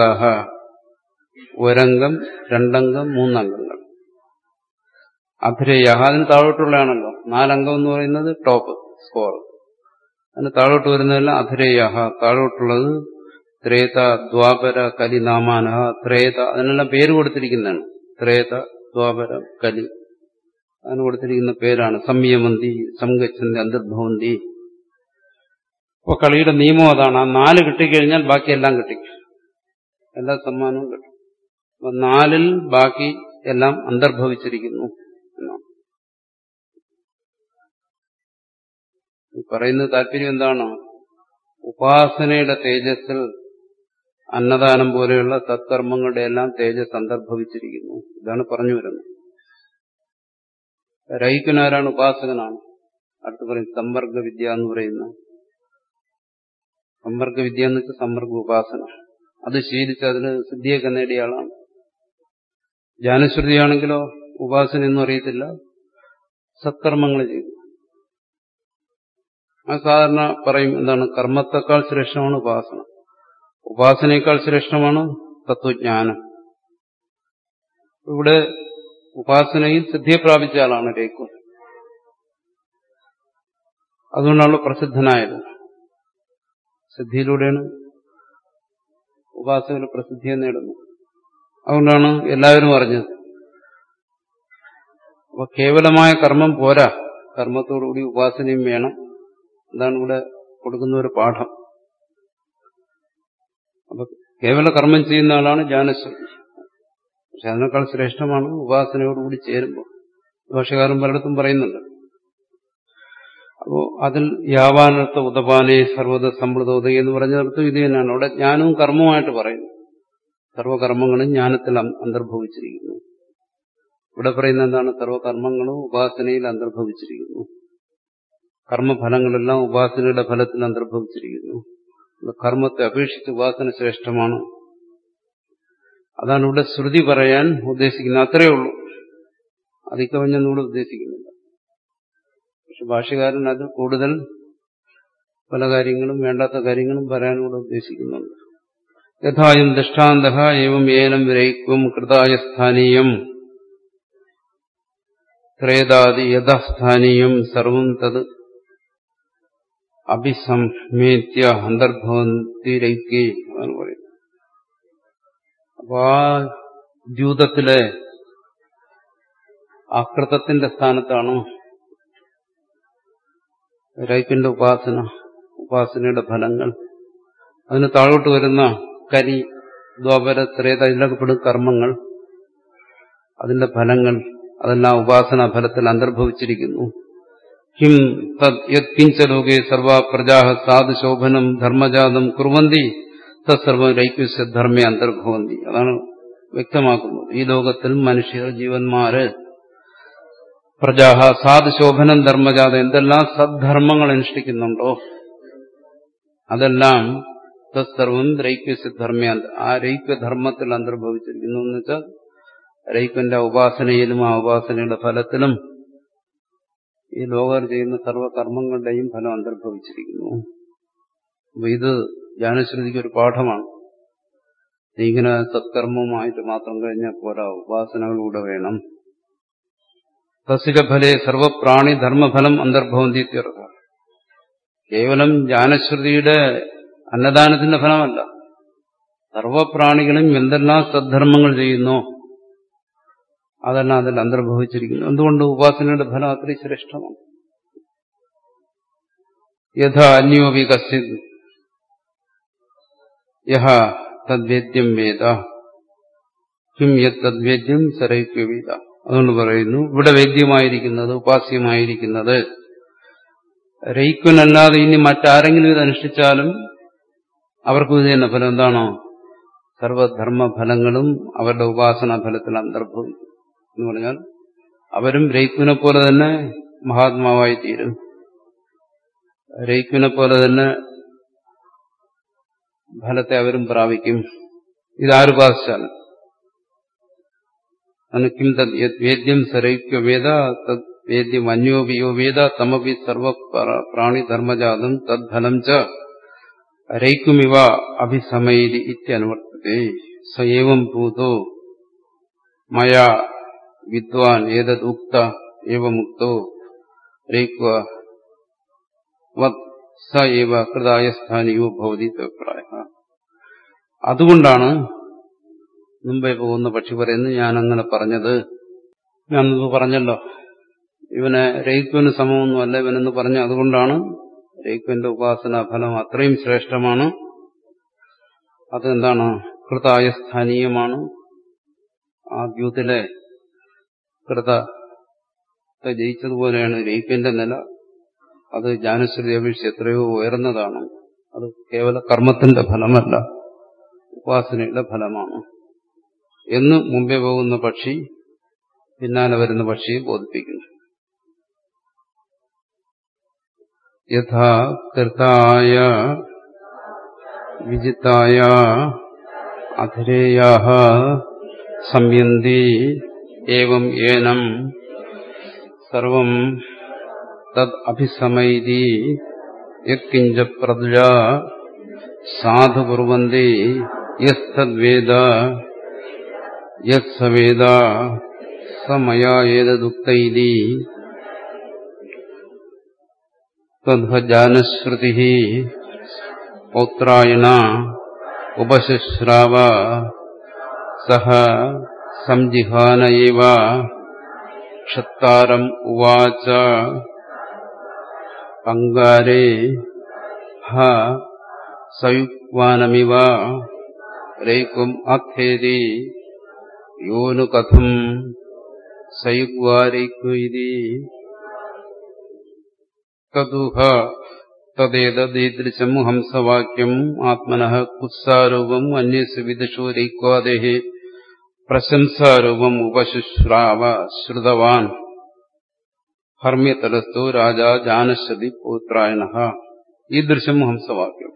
ഒരംഗം രണ്ടംഗം മൂന്നംഗങ്ങൾ അഭിരയ അതിന് താഴോട്ടുള്ളതാണല്ലോ നാലംഗം എന്ന് പറയുന്നത് ടോപ്പ് സ്കോർ അതിന് താഴോട്ട് വരുന്നതെല്ലാം അധിരേയ താഴോട്ടുള്ളത് ത്രേത ദ്വാപര കലി നാമാന ത്രേത അതിനെല്ലാം പേര് കൊടുത്തിരിക്കുന്നതാണ് ത്രേത ദ്വാപര കലി അതിന് കൊടുത്തിരിക്കുന്ന പേരാണ് സംയമന്തി സംഗച്ഛന്തി അന്തർഭവന്തി അപ്പൊ കളിയുടെ നിയമം അതാണ് ആ നാല് കിട്ടിക്കഴിഞ്ഞാൽ ബാക്കി എല്ലാം കിട്ടി എല്ലാ സമ്മാനവും കിട്ടും അപ്പൊ നാലിൽ ബാക്കി എല്ലാം അന്തർഭവിച്ചിരിക്കുന്നു എന്നാണ് പറയുന്ന താല്പര്യം എന്താണ് ഉപാസനയുടെ തേജസ്സിൽ അന്നദാനം പോലെയുള്ള സത്കർമ്മങ്ങളുടെ എല്ലാം തേജസ് അന്തർഭവിച്ചിരിക്കുന്നു ഇതാണ് പറഞ്ഞു വരുന്നത് രൈക്കനാരാണ് ഉപാസകനാണ് അടുത്ത് പറയും സമ്പർക്ക വിദ്യ എന്ന് പറയുന്ന സമ്പർക്ക വിദ്യ എന്ന് വെച്ചാൽ സമ്പർക്ക ഉപാസന അത് ശീലിച്ച് അതിന് സിദ്ധിയൊക്കെ നേടിയ ആളാണ് ജ്ഞാനശ്രുതിയാണെങ്കിലോ ഉപാസന എന്നും അറിയത്തില്ല സത്കർമ്മങ്ങൾ ചെയ്തു ആ സാധാരണ പറയും എന്താണ് കർമ്മത്തെക്കാൾ ശ്രേഷ്ഠമാണ് ഉപാസന ഉപാസനയേക്കാൾ ശ്രേഷ്ഠമാണ് തത്വജ്ഞാനം ഇവിടെ ഉപാസനയിൽ സിദ്ധിയെ പ്രാപിച്ച ആളാണ് രേക്കു അതുകൊണ്ടാണ് പ്രസിദ്ധനായത് സിദ്ധിയിലൂടെയാണ് ഉപാസകർ പ്രസിദ്ധിയെ നേടുന്നത് അതുകൊണ്ടാണ് എല്ലാവരും അറിഞ്ഞത് അപ്പൊ കേവലമായ കർമ്മം പോരാ കർമ്മത്തോടുകൂടി ഉപാസനയും വേണം അതാണ് ഇവിടെ കൊടുക്കുന്ന ഒരു പാഠം അപ്പൊ കേവല കർമ്മം ചെയ്യുന്ന ആളാണ് ജ്ഞാനശ്വരി പക്ഷെ അതിനേക്കാൾ ശ്രേഷ്ഠമാണ് ഉപാസനയോടുകൂടി ചേരുമ്പോൾ ഭാഷകാരൻ പലയിടത്തും പറയുന്നുണ്ട് അപ്പോ അതിൽ യാവാനർത്ഥ ഉദപാനെ സർവത സമ്പ്രദോത എന്ന് പറഞ്ഞിടത്തും ഇത് തന്നെയാണ് അവിടെ ജ്ഞാനവും കർമ്മവുമായിട്ട് പറയുന്നു സർവകർമ്മങ്ങളും ജ്ഞാനത്തിൽ അന്തർഭവിച്ചിരിക്കുന്നു ഇവിടെ പറയുന്ന എന്താണ് സർവകർമ്മങ്ങളും ഉപാസനയിൽ അന്തർഭവിച്ചിരിക്കുന്നു കർമ്മഫലങ്ങളെല്ലാം ഉപാസനയുടെ ഫലത്തിൽ അന്തർഭവിച്ചിരിക്കുന്നു കർമ്മത്തെ അപേക്ഷിച്ച് ഉപാസന ശ്രേഷ്ഠമാണ് അതാണ് ഇവിടെ ശ്രുതി പറയാൻ ഉദ്ദേശിക്കുന്നത് അത്രയേ ഉള്ളൂ അതിക്കവഞ്ഞൊന്നുകൂടെ ഉദ്ദേശിക്കുന്നില്ല പക്ഷെ ഭാഷകാരൻ അത് കൂടുതൽ പല കാര്യങ്ങളും വേണ്ടാത്ത കാര്യങ്ങളും പറയാനൂടെ ഉദ്ദേശിക്കുന്നുണ്ട് യഥായും ദൃഷ്ടാന്ത ഏവം ഏനം വിരയിക്കും കൃതായ സ്ഥാനീയം ത്രേതാദി യഥാസ്ഥാനീയം സർവം തത് അഭിസംമേത്യ അന്തർഭവന്തിരയ്ക്കേ എന്ന് പറയും അപ്പൊ ആ ദ്യൂതത്തിലെ ആകൃതത്തിന്റെ സ്ഥാനത്താണ് രൈപ്പിന്റെ ഉപാസന ഉപാസനയുടെ ഫലങ്ങൾ അതിന് താഴോട്ട് വരുന്ന കരി ദ്വാപര ത്രേത ഇതിലൊക്കെ പെടും കർമ്മങ്ങൾ അതിന്റെ ഫലങ്ങൾ അതെല്ലാം ഉപാസനാ ഫലത്തിൽ അന്തർഭവിച്ചിരിക്കുന്നു കിം യത്കിഞ്ച ലോകെ സർവ പ്രജാ സാധുശോഭനം ധർമ്മജാതം കുറുവന്തി തത്സർവം രൈക്യസ്യ ധർമ്മേ അന്തർഭവന്തി അതാണ് വ്യക്തമാക്കുന്നത് ഈ ലോകത്തിൽ മനുഷ്യർ ജീവന്മാര് പ്രജാഹ സാധുശോഭനം ധർമ്മജാതം എന്തെല്ലാം സദ്ധർമ്മങ്ങൾ അനുഷ്ഠിക്കുന്നുണ്ടോ അതെല്ലാം തത്സർവം രൈക്യസ്യ ധർമ്മ ആ രൈക്യധർമ്മത്തിൽ അന്തർഭവിച്ചിരിക്കുന്നു എന്ന് വെച്ചാൽ രൈക്യന്റെ ഉപാസനയിലും ആ ഉപാസനയുടെ ഫലത്തിലും ഈ ലോകർ ചെയ്യുന്ന സർവകർമ്മങ്ങളുടെയും ഫലം അന്തർഭവിച്ചിരിക്കുന്നു അപ്പൊ ഇത് ജ്ഞാനശ്രുതിക്ക് ഒരു പാഠമാണ് ഇങ്ങനെ സത്കർമ്മമായിട്ട് മാത്രം കഴിഞ്ഞാൽ പോരാ ഉപാസനകളിലൂടെ വേണം തസിക ഫലേ സർവപ്രാണി ധർമ്മഫലം അന്തർഭവന്തി തീർക്ക കേവലം ജ്ഞാനശ്രുതിയുടെ അന്നദാനത്തിന്റെ ഫലമല്ല സർവപ്രാണികളും എന്തെല്ലാം സദ്ധർമ്മങ്ങൾ ചെയ്യുന്നോ അതെല്ലാം അതിൽ അന്തർഭവിച്ചിരിക്കുന്നു എന്തുകൊണ്ട് ഉപാസനയുടെ ഫലം അത്രയും ശ്രേഷ്ഠമാണ് യഥാ അന്യോപി കശ്ചിത് യഹ തദ്വേദ്യം വേദ കിം യത് തദ്വേദ്യം സരൈക്യ വേദ അതുകൊണ്ട് പറയുന്നു ഇവിടെ വേദ്യമായിരിക്കുന്നത് ഉപാസ്യമായിരിക്കുന്നത് രയിക്കുനല്ലാതെ ഇനി മറ്റാരെങ്കിലും ഇത് അനുഷ്ഠിച്ചാലും അവർക്കും ഇത് തന്നെ ഫലം എന്താണോ സർവധർമ്മ ഫലങ്ങളും അവരുടെ ഉപാസനാ ഫലത്തിൽ അന്തർഭവിക്കും എന്ന് പറഞ്ഞാൽ അവരും രയിക്കുനെ പോലെ തന്നെ മഹാത്മാവായി തീരും രയിക്കുനെ പോലെ തന്നെ ഫലത്തെ അവരും പ്രാപിക്കും ഇതാരുപാസിച്ചാലും അനുക്കിം തദ് യത് വേദ്യം സരൈക്യ വേദ തദ് വേദ്യം അന്യോപിയോ വേദ തമപി സർവ പ്രാണിധർമ്മജാതം തദ്ഫലം ച രൈക്കുമിവ അഭിസമൈരി ഇത്യനുവർത്തത്തെ സ ഏവം ഭൂതോ മയാ വിദ്വാൻ ഏതദുക്ത ഏവമുക്തോ രൈക്വ വത് സ ഏവ കൃതായ സ്ഥാനിയോ ഭവതി അഭിപ്രായ അതുകൊണ്ടാണ് മുമ്പേ പോകുന്ന പക്ഷി പറയുന്നത് ഞാൻ അങ്ങനെ പറഞ്ഞത് ഞാൻ മുമ്പ് പറഞ്ഞല്ലോ ഇവനെ രയിക്കുവിന് സമമൊന്നുമല്ല ഇവനെന്ന് പറഞ്ഞ അതുകൊണ്ടാണ് രയിക്കുവിന്റെ ഉപാസനാ ഫലം അത്രയും ശ്രേഷ്ഠമാണ് അതെന്താണ് കൃതായ സ്ഥാനീയമാണ് ആ ദ്യൂത്തിലെ കൃതത്തെ ജയിച്ചതുപോലെയാണ് രയിക്കുവിന്റെ നില അത് ജാനശ്രുതി അപേക്ഷിച്ച് എത്രയോ ഉയർന്നതാണ് അത് കേവല കർമ്മത്തിന്റെ ഫലമല്ല ഉപാസനയുടെ ഫലമാണ് എന്ന് മുമ്പേ പോകുന്ന പക്ഷി പിന്നാലെ വരുന്ന പക്ഷിയെ ബോധിപ്പിക്കുന്നു യഥാ കൃതായ വിജിതായ അധിരേയാ സംയന്തി ഏവം ഏനം സർവം തദ് അഭിസമൈതി യത്കിഞ്ച പ്രജ സാധു കുർവന്തി യസ്തദ്വേദ യത്സവേദ സമയാ ഏതദുക്തൈതി തദ്ഭജാനശ്രുതി പൗത്രായണ ഉപശുശ്രാവ സഹ സംജിഹാന ഏവ ക്ഷത്താരം ഉവാച അങ്കാരേ ഹ സയുക്വാനമിവ രൈക്കും അഖേതി യോനു കഥം സയുഗ്വാരൈക്വതി തതുഹ തദ്ദേതീദൃശം ഹംസവാക്യം ആത്മന കുത്സാരൂപം അന്യസ് വിദുഷോ രൈക്വാദേ പ്രശംസാരൂപം ഉപശുശ്രാവ ശ്രുതവാൻ ഹർമ്യതലസ്തു രാജ ജാനശ്രതി പൗത്രായണ ഈ ദൃശ്യം ഹംസവാക്യം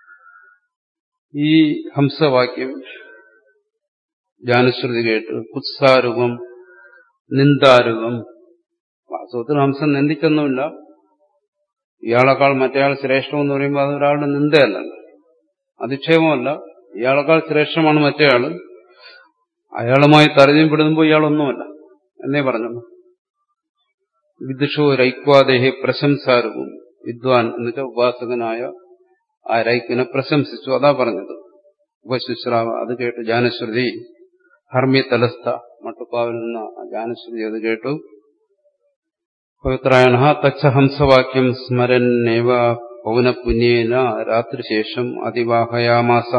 ഈ ഹംസവാക്യം ജാനശ്രുതി കേട്ട് കുത്സാരൂപം നിന്ദാരൂപം വാസ്തവത്തിൽ ഹംസം നിന്ദിക്കൊന്നുമില്ല ഇയാളെക്കാൾ മറ്റേയാൾ ശ്രേഷ്ഠമെന്ന് പറയുമ്പോൾ അത് ഒരാളുടെ നിന്ദയല്ലല്ലോ അധിക്ഷേപമല്ല ഇയാളെക്കാൾ ശ്രേഷ്ഠമാണ് മറ്റേയാള് അയാളുമായി തരഞ്ഞപ്പെടുമ്പോൾ ഇയാളൊന്നുമല്ല എന്നേ പറഞ്ഞു വിദുഷോ രൈക്വാദേഹെ പ്രശംസാരവും വിദ്വാൻ എന്നുവെച്ചാൽ ഉപാസകനായ ആ രൈക്കിനെ പ്രശംസിച്ചു അതാ പറഞ്ഞത് ഉപശുശ്രാവ അത് കേട്ട് ജാനശ്രുതി ഹർമ്യ തലസ്ഥ മട്ടുപ്പാവിൽ നിന്ന് ആ ജാനശ്രുതി അത് കേട്ടു പവിത്രായണ തച്ച ഹംസവാക്യം സ്മരന്നേവ പൗനപുണ്യേന രാത്രിശേഷം അതിവാഹയാമാസ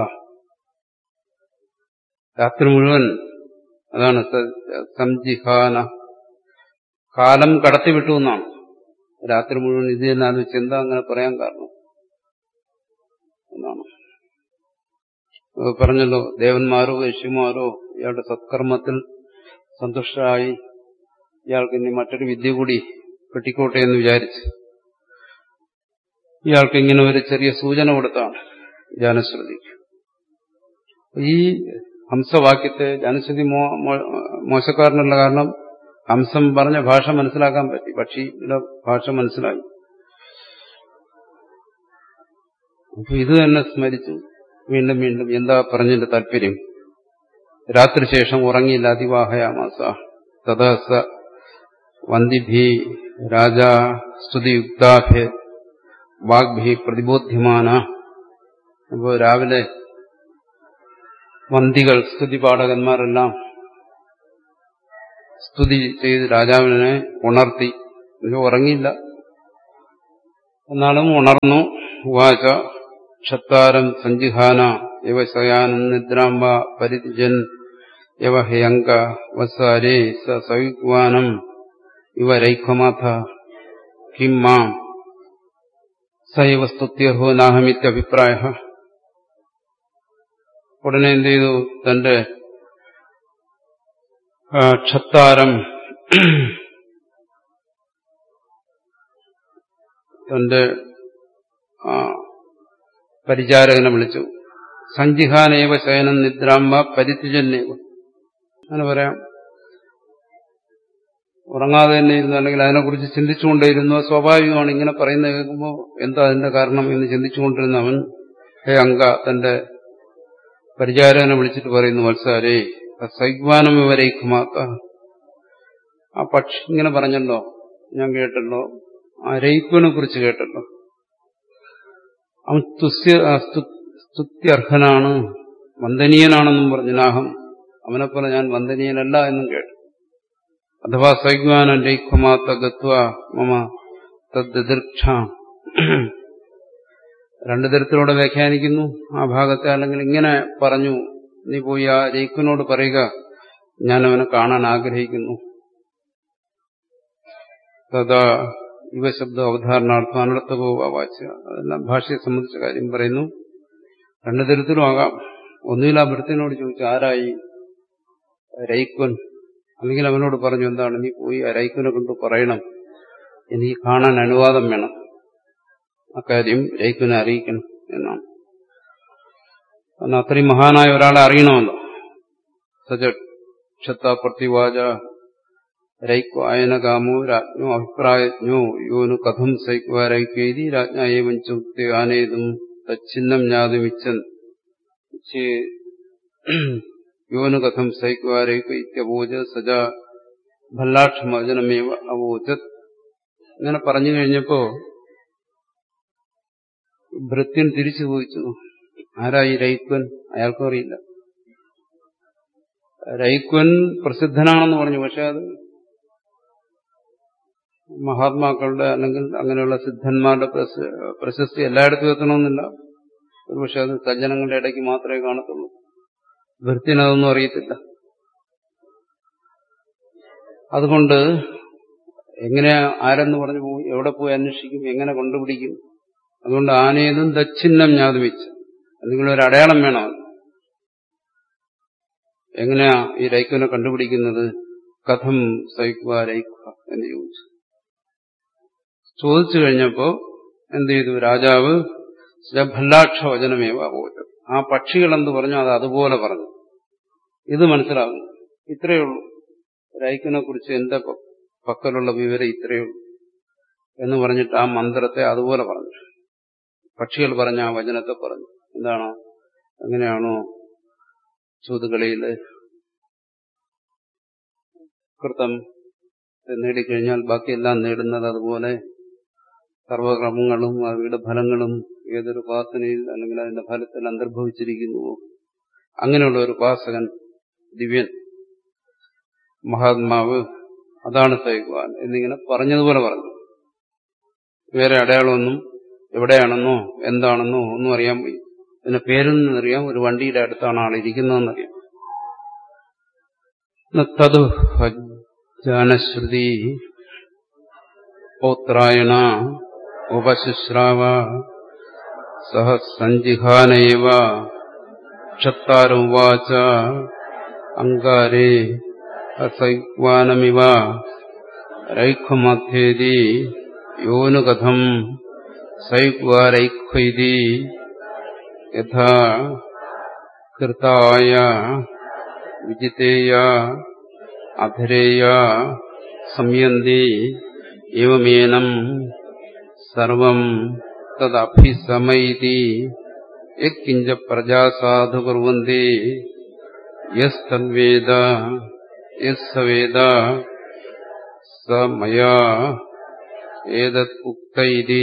രാത്രി മുഴുവൻ അതാണ് സംജിഹാന കാലം കടത്തിവിട്ടു എന്നാണ് രാത്രി മുഴുവൻ ഇത് തന്നെ ആലോചിച്ച് എന്താ അങ്ങനെ പറയാൻ കാരണം എന്നാണ് പറഞ്ഞല്ലോ ദേവന്മാരോ ഋഷിമാരോ ഇയാളുടെ സത്കർമ്മത്തിൽ സന്തുഷ്ടരായി ഇയാൾക്ക് ഇനി മറ്റൊരു വിദ്യ കൂടി കിട്ടിക്കോട്ടെ എന്ന് വിചാരിച്ച് ഇയാൾക്ക് ഇങ്ങനെ ഒരു ചെറിയ സൂചന കൊടുത്താണ് ജാനശ്രുതിക്ക് ഈ ഹംസവാക്യത്തെ ജാനശ്രുതി മോശക്കാരനുള്ള കാരണം ഹംസം പറഞ്ഞ ഭാഷ മനസ്സിലാക്കാൻ പറ്റി പക്ഷിയുടെ ഭാഷ മനസ്സിലായി അപ്പൊ ഇത് തന്നെ സ്മരിച്ചു വീണ്ടും വീണ്ടും എന്താ പറഞ്ഞതിന്റെ താല്പര്യം രാത്രി ശേഷം ഉറങ്ങിയില്ല അതിവാഹയാമാസ തദസ വന്ദിഭി രാജ സ്തുതിയുക്താഭ്യ വാഗ്ഭി പ്രതിബോധ്യമാന അപ്പോൾ രാവിലെ വന്തികൾ സ്തുതിപാഠകന്മാരെല്ലാം സ്തുതി ചെയ്ത് രാജാവിനെ ഉണർത്തി ഉറങ്ങിയില്ല എന്നാലും ഉണർന്നു വാച ക്ഷത്താരം സഞ്ജിഹാന ഇവ ശയാനൻ നിദ്രാംബ പരിജൻ ഇവ ഹയങ്ക വസാരേ സ സവിഗ്വാനം ഇവ രൈഖമാഥ കിം മാം സൈവ സ്തുത്യർഹോ നാഹമിത്യഭിപ്രായ ഉടനെ എന്ത് ചെയ്തു തന്റെ ആ, ക്ഷത്താരം തന്റെ ആ, പരിചാരകനെ വിളിച്ചു സഞ്ജിഹാനേവ ശയനം നിദ്രാമ്പ പരിത്യജന്നേവ അങ്ങനെ പറയാം ഉറങ്ങാതെ തന്നെ ഇരുന്നു അല്ലെങ്കിൽ അതിനെക്കുറിച്ച് ചിന്തിച്ചുകൊണ്ടേയിരുന്നു അത് സ്വാഭാവികമാണ് ഇങ്ങനെ പറയുന്നത് കേൾക്കുമ്പോൾ എന്താ അതിന്റെ കാരണം എന്ന് ചിന്തിച്ചുകൊണ്ടിരുന്നവൻ ഹേ അങ്ക തന്റെ പരിചാരകനെ വിളിച്ചിട്ട് പറയുന്നു വത്സാരേ സൈഗ്വാനം വിവരയിക്കുമാക്ക ആ പക്ഷി ഇങ്ങനെ പറഞ്ഞല്ലോ ഞാൻ കേട്ടല്ലോ ആ രയിക്കുവിനെ കുറിച്ച് കേട്ടല്ലോ അവൻ തുസ്യ ആ, സ്തു- സ്തുത്യർഹനാണ് വന്ദനീയനാണെന്നും പറഞ്ഞു നാഹം അവനെപ്പോലെ ഞാൻ വന്ദനീയനല്ല എന്നും കേട്ടു അഥവാ സൈഗ്വാനം രയിക്കുമാത്ത ഗത്വ മമ തദ്ദീർക്ഷ രണ്ടു തരത്തിലൂടെ വ്യാഖ്യാനിക്കുന്നു ആ ഭാഗത്തെ അല്ലെങ്കിൽ ഇങ്ങനെ പറഞ്ഞു നീ പോയി ആ രയിക്കുവിനോട് പറയുക ഞാൻ അവനെ കാണാൻ ആഗ്രഹിക്കുന്നു തഥാ യുവശബ്ദ അവധാരണാർത്ഥം അനർത്ഥകോ വാച്യ അതെല്ലാം ഭാഷയെ സംബന്ധിച്ച കാര്യം പറയുന്നു രണ്ടു തരത്തിലും ആകാം ഒന്നുകിൽ ആ ഭൃത്യനോട് ചോദിച്ചു ആരായി രൈക്വൻ അല്ലെങ്കിൽ അവനോട് പറഞ്ഞു എന്താണ് നീ പോയി ആ രൈക്വനെ കൊണ്ട് പറയണം എനിക്ക് കാണാൻ അനുവാദം വേണം അക്കാര്യം രൈക്വനെ അറിയിക്കണം എന്നാണ് കാരണം അത്രയും മഹാനായ ഒരാളെ അറിയണമല്ലോ സജ ക്ഷത്ത പ്രതിവാച രൈക്വ അയനകാമോ രാജ്ഞോ അഭിപ്രായജ്ഞോ യോനു കഥം സൈക്വ രൈക്വേതി രാജ്ഞ ഏവം ചുക്തി ആനേതും തച്ചിന്നം ജ്ഞാതുമിച്ചൻ യോനു കഥം സൈക്വ രൈക്വ ഇത്യവോച സജ ഭല്ലാക്ഷമജനമേവ അവോചത് ഇങ്ങനെ പറഞ്ഞു കഴിഞ്ഞപ്പോ ഭൃത്യൻ തിരിച്ചു ചോദിച്ചു ആരായി രൈക്വൻ അയാൾക്കും അറിയില്ല രൈക്വൻ പ്രസിദ്ധനാണെന്ന് പറഞ്ഞു പക്ഷെ അത് മഹാത്മാക്കളുടെ അല്ലെങ്കിൽ അങ്ങനെയുള്ള സിദ്ധന്മാരുടെ പ്രസ- പ്രശസ്തി എല്ലായിടത്തും എത്തണമെന്നില്ല ഒരുപക്ഷെ അത് സജ്ജനങ്ങളുടെ ഇടയ്ക്ക് മാത്രമേ കാണത്തുള്ളൂ ഭൃത്യനതൊന്നും അറിയത്തില്ല അതുകൊണ്ട് എങ്ങനെ ആരെന്ന് പറഞ്ഞു പോയി എവിടെ പോയി അന്വേഷിക്കും എങ്ങനെ കണ്ടുപിടിക്കും അതുകൊണ്ട് ആനേതും ദച്ചിന്നം ഞാതുമിച്ച് എന്തെങ്കിലും ഒരു അടയാളം വേണം എങ്ങനെയാ ഈ രൈക്കുവിനെ കണ്ടുപിടിക്കുന്നത് കഥം സൈക്വ രൈക്വ എന്ന് ചോദിച്ചു ചോദിച്ചു കഴിഞ്ഞപ്പോ എന്ത് ചെയ്തു രാജാവ് ഭല്ലാക്ഷ വചനമേവ പോലും ആ പക്ഷികൾ എന്ത് പറഞ്ഞു അത് അതുപോലെ പറഞ്ഞു ഇത് മനസ്സിലാകും ഇത്രയേ ഉള്ളൂ രൈക്കിനെ കുറിച്ച് എന്റെ പ- പക്കലുള്ള വിവരം ഇത്രയേ ഉള്ളൂ എന്ന് പറഞ്ഞിട്ട് ആ മന്ത്രത്തെ അതുപോലെ പറഞ്ഞു പക്ഷികൾ പറഞ്ഞ ആ വചനത്തെ പറഞ്ഞു എന്താണ് എങ്ങനെയാണോ ചൂതുകളിയില് കൃതം നേടിക്കഴിഞ്ഞാൽ ബാക്കിയെല്ലാം നേടുന്നത് അതുപോലെ സർവകർമ്മങ്ങളും അവയുടെ ഫലങ്ങളും ഏതൊരു ഉപാസനയിൽ അല്ലെങ്കിൽ അതിന്റെ ഫലത്തിൽ അന്തർഭവിച്ചിരിക്കുന്നുവോ അങ്ങനെയുള്ള ഒരു ഉപാസകൻ ദിവ്യൻ മഹാത്മാവ് അതാണ് സൈക്വാൻ എന്നിങ്ങനെ പറഞ്ഞതുപോലെ പറഞ്ഞു വേറെ അടയാളമൊന്നും എവിടെയാണെന്നോ എന്താണെന്നോ ഒന്നും അറിയാൻ പോയി പിന്നെ പേരിൽ നിന്നറിയാം ഒരു വണ്ടിയുടെ അടുത്താണ് ആൾ ഇരിക്കുന്നതെന്നറിയാം തത് ജാനശ്രുതി പൗത്രായണ ഉപശുശ്രാവ സഹ സഞ്ജിഹാനേവ ക്ഷത്താരുവാച അങ്കാരേ അസൈക്വാനമിവ രൈഖമധ്യേതി യോനുകഥം സൈക്വാരൈഖ്വൈതി യഥാ കൃതായ വിജിതേയ അധരേയ സംയന്തി ഏവമേനം സർവം തദഭിസമൈതി യക്കിഞ്ച പ്രജാ സാധു കുർവന്തി യസ്തദ്വേദ യസ്സവേദ സ മയാ ഏതത് ഉക്ത ഇതി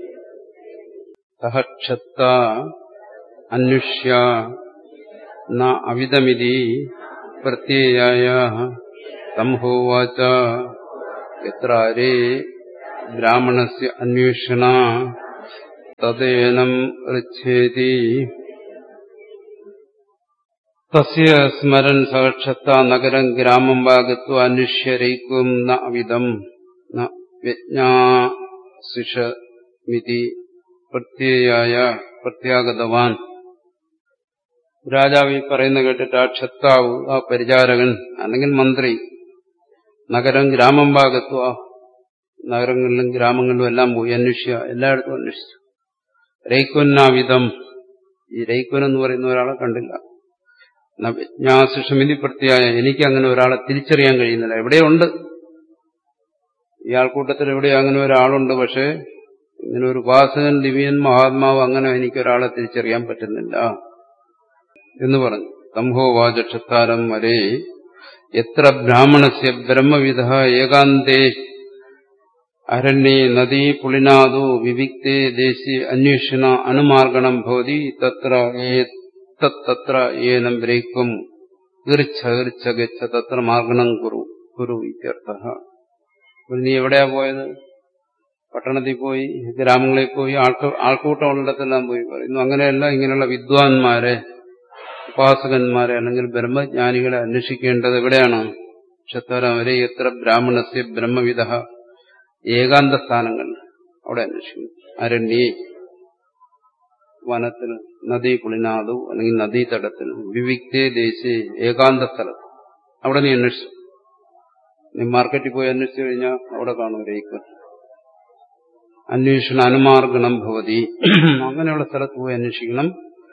സഹ ക്ഷത്ത അന്വേഷ്യ ന അവിദമിതി പ്രത്യയായ സംഹോവാച എത്ര അരേ ബ്രാഹ്മണസ്യ അന്വേഷണ തദേനം ഋച്ഛേതി തസ്യ സ്മരൻ സഹക്ഷത്ത നഗരം ഗ്രാമം വാഗത്വ അന്വേഷ്യരൈക്വം ന അവിധം ന വ്യജ്ഞാസിഷമിതി പ്രത്യയായ പ്രത്യാഗതവാൻ രാജാവ് ഈ പറയുന്ന കേട്ടിട്ട് ആ ക്ഷത്താവ് ആ പരിചാരകൻ അല്ലെങ്കിൽ മന്ത്രി നഗരം ഗ്രാമം ഭാഗത്വ നഗരങ്ങളിലും ഗ്രാമങ്ങളിലും എല്ലാം പോയി അന്വേഷിക്കുക എല്ലായിടത്തും അന്വേഷിച്ചു രൈക്കൊന്നാവിധം ഈ രൈക്കൊൻ എന്ന് പറയുന്ന ഒരാളെ കണ്ടില്ല വിജ്ഞാസുഷമിതി പ്രത്യായ എനിക്ക് അങ്ങനെ ഒരാളെ തിരിച്ചറിയാൻ കഴിയുന്നില്ല എവിടെയുണ്ട് ഈ ആൾക്കൂട്ടത്തിൽ എവിടെ അങ്ങനെ ഒരാളുണ്ട് പക്ഷേ ഇങ്ങനെ ഒരു ഉപാസകൻ ദിവ്യൻ മഹാത്മാവ് അങ്ങനെ എനിക്ക് ഒരാളെ തിരിച്ചറിയാൻ പറ്റുന്നില്ല എന്ന് പറഞ്ഞു തംഹോവാച ക്ഷത്താരം വരെ എത്ര ബ്രാഹ്മണസ്യ ബ്രഹ്മവിധ ഏകാന്തേ അരണ്യേ നദീ പുളിനാദോ വിവിക്തേ ദേശീയ അന്വേഷണ അനുമാർഗണം ഭവതി തത്ര തത്ര ഏനം ബ്രേക്കും ഗൃച്ഛ ഗൃച്ഛ ഗച്ഛ തത്ര മാർഗണം കുരു കുരു ഇത്യർത്ഥ നീ എവിടെയാ പോയത് പട്ടണത്തിൽ പോയി ഗ്രാമങ്ങളിൽ പോയി ആൾക്ക് ആൾക്കൂട്ടമുള്ളിടത്തെല്ലാം പോയി പറയുന്നു അങ്ങനെയല്ല ഇങ്ങനെയുള്ള വിദ്വാൻമാരെ ഉപാസകന്മാരെ അല്ലെങ്കിൽ ബ്രഹ്മജ്ഞാനികളെ അന്വേഷിക്കേണ്ടത് എവിടെയാണ് ക്ഷത്തരവരെ എത്ര ബ്രാഹ്മണസ്യ ബ്രഹ്മവിധ ഏകാന്ത സ്ഥാനങ്ങൾ അവിടെ അന്വേഷിക്കുന്നു അരണ്യേ വനത്തിൽ നദീ കുളിനാദു അല്ലെങ്കിൽ നദീതടത്തിൽ വിവിക്തേ ദേശീയ ഏകാന്ത സ്ഥലത്ത് അവിടെ നീ അന്വേഷിച്ചു നീ മാർക്കറ്റിൽ പോയി അന്വേഷിച്ചു കഴിഞ്ഞാൽ അവിടെ കാണും രേക്ക് അന്വേഷണ അനുമാർഗണം ഭവതി അങ്ങനെയുള്ള സ്ഥലത്ത് പോയി അന്വേഷിക്കണം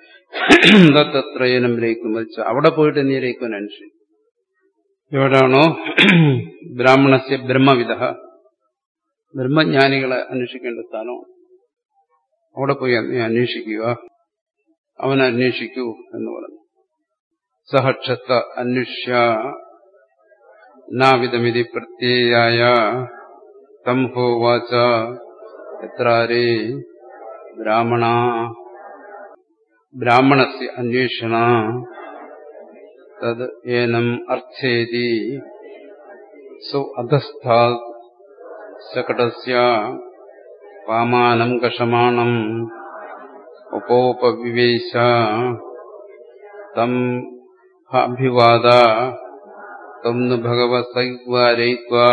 ദത്തത്രയനം രേക്കും വെച്ച അവിടെ പോയിട്ട് നീ രേക്കുവൻ അന്വേഷിക്കും എവിടാണോ ബ്രാഹ്മണസ്യ ബ്രഹ്മവിധ ബ്രഹ്മജ്ഞാനികളെ അന്വേഷിക്കേണ്ട സ്ഥാനമാണ് അവിടെ പോയി നീ അന്വേഷിക്കുക അവൻ അന്വേഷിക്കൂ എന്ന് പറഞ്ഞു സഹക്ഷത്ത അന്വേഷ്യ നാവിധമിതി പ്രത്യയായ തംഹോവാച എത്രാരേ ബ്രാഹ്മണ ബ്രാഹ്മണസ്യ അന്വേഷണ തത് ഏനം അർത്ഥേതി സോ അധസ്ഥാ ശകടസ്യ പാമാനം കഷമാണം ഉപോപവിവേശ തം അഭിവാദ തം नु ഭഗവസൈവാരൈക്വാ